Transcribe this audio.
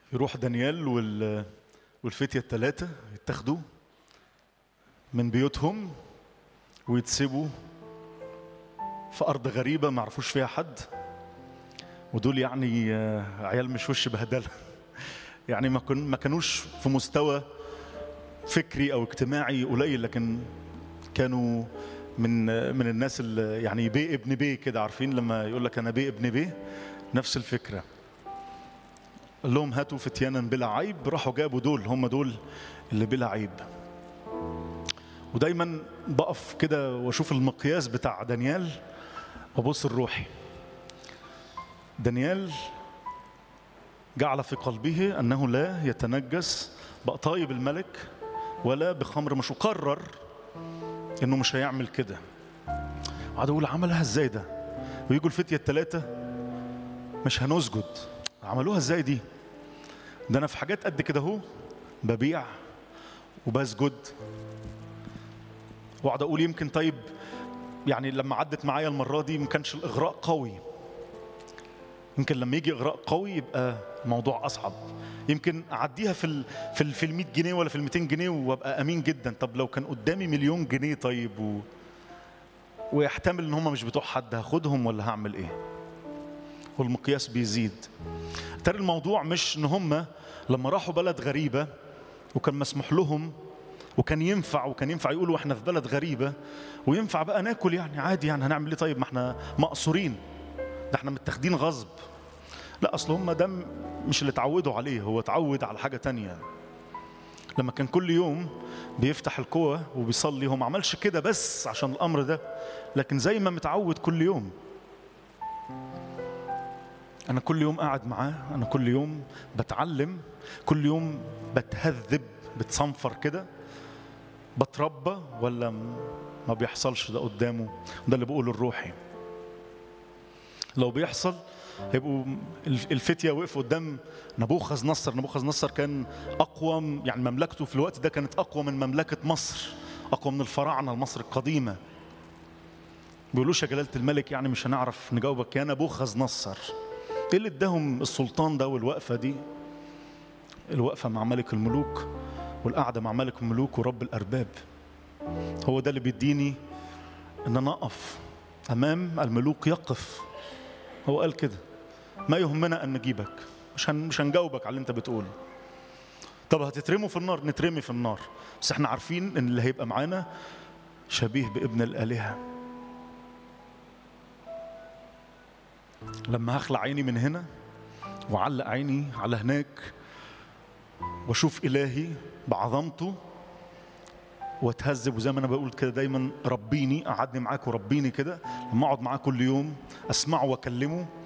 يروح دانيال وال والفتية الثلاثة يتاخدوا من بيوتهم ويتسيبوا في أرض غريبة ما عرفوش فيها حد ودول يعني آه، عيال مش وش بهدلة يعني ما كن ما كانوش في مستوى فكري أو اجتماعي قليل لكن كانوا من من الناس اللي يعني بيه ابن بيه كده عارفين لما يقول لك أنا بيه ابن بيه نفس الفكرة قال لهم هاتوا فتيانا بلا عيب راحوا جابوا دول هم دول اللي بلا عيب ودايما بقف كده واشوف المقياس بتاع دانيال وابص الروحي دانيال جعل في قلبه انه لا يتنجس بقطايب الملك ولا بخمر مش قرر انه مش هيعمل كده قعد اقول عملها ازاي ده ويجوا الفتيه الثلاثه مش هنسجد عملوها ازاي دي ده انا في حاجات قد كده اهو ببيع وبسجد واقعد اقول يمكن طيب يعني لما عدت معايا المره دي ما كانش الاغراء قوي يمكن لما يجي اغراء قوي يبقى الموضوع اصعب يمكن اعديها في ال في ال في ال 100 جنيه ولا في ال 200 جنيه وابقى امين جدا طب لو كان قدامي مليون جنيه طيب و ويحتمل ان هم مش بتوع حد هاخدهم ولا هعمل ايه والمقياس بيزيد ترى الموضوع مش ان هم لما راحوا بلد غريبه وكان مسموح لهم وكان ينفع وكان ينفع يقولوا احنا في بلد غريبه وينفع بقى ناكل يعني عادي يعني هنعمل ايه طيب ما احنا مقصورين ده احنا متاخدين غصب لا اصل هم ده مش اللي اتعودوا عليه هو اتعود على حاجه تانية لما كان كل يوم بيفتح القوة وبيصلي هو ما عملش كده بس عشان الامر ده لكن زي ما متعود كل يوم انا كل يوم قاعد معاه انا كل يوم بتعلم كل يوم بتهذب بتصنفر كده بتربى ولا م- ما بيحصلش ده قدامه ده اللي بقوله الروحي لو بيحصل هيبقوا الف- الفتية وقفوا قدام نبوخذ نصر نبوخذ نصر كان أقوى م- يعني مملكته في الوقت ده كانت أقوى من مملكة مصر أقوى من الفراعنة مصر القديمة بيقولوش يا جلالة الملك يعني مش هنعرف نجاوبك يا نبوخذ نصر ايه اللي اداهم السلطان ده والوقفة دي الوقفة مع ملك الملوك والقعدة مع ملك الملوك ورب الأرباب هو ده اللي بيديني ان انا اقف امام الملوك يقف هو قال كده ما يهمنا ان نجيبك مش هن مش هنجاوبك على اللي انت بتقوله طب هتترموا في النار نترمي في النار بس احنا عارفين ان اللي هيبقى معانا شبيه بابن الالهه لما هخلع عيني من هنا وعلق عيني على هناك واشوف الهي بعظمته واتهذب وزي ما انا بقول كده دايما ربيني قعدني معاك وربيني كده لما اقعد معاه كل يوم اسمعه واكلمه